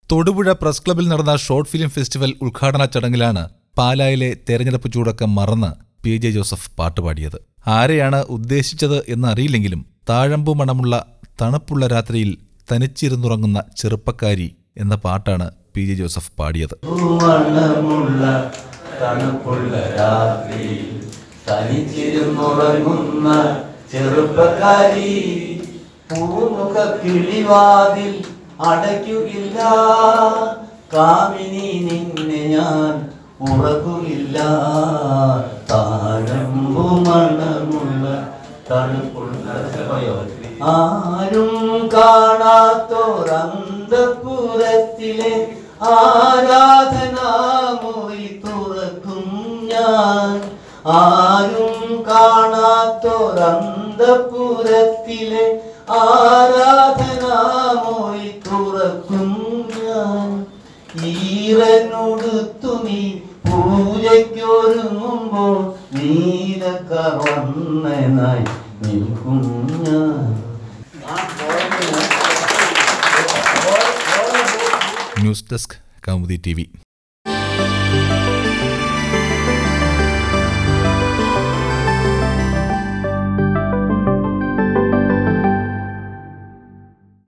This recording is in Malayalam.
തൊടുപുഴ പ്രസ് ക്ലബിൽ നടന്ന ഷോർട്ട് ഫിലിം ഫെസ്റ്റിവൽ ഉദ്ഘാടന ചടങ്ങിലാണ് പാലായിലെ തെരഞ്ഞെടുപ്പ് ചൂടൊക്കെ മറന്ന് പി ജെ ജോസഫ് പാട്ടുപാടിയത് ആരെയാണ് ഉദ്ദേശിച്ചത് എന്നറിയില്ലെങ്കിലും താഴമ്പു മണമുള്ള തണുപ്പുള്ള രാത്രിയിൽ തനിച്ചിരുന്നുറങ്ങുന്ന ചെറുപ്പക്കാരി എന്ന പാട്ടാണ് പി ജെ ജോസഫ് പാടിയത് മണമുള്ള തണുപ്പുള്ള രാത്രി തനിച്ചിരുന്നുറങ്ങുന്ന ചെറുപ്പക്കാരി പൂമുഖ കിളിവാതിൽ അടയ്ക്കുകയില്ല കാമിനി നിന്നെ ഞാൻ ഉറക്കുകയില്ല താഴമ്പു മണമുള്ള തണുപ്പുള്ള ആരും കാണാത്തോരന്തപുരത്തിലെ ആരാധനാമുറി തുറക്കും ഞാൻ ആരും കാണാത്തോരന്തപുരത്തിലെ ആരാധനാമുറി തുറക്കും ഞാൻ ഈറനൊടുത്തു നീ പൂജയ്ക്കൊരുങ്ങുമ്പോൾ നീലക്കറന്നനായി നിൽക്കും ഞാൻ ന്യൂസ് ഡെസ്ക് കൗമുദി ടി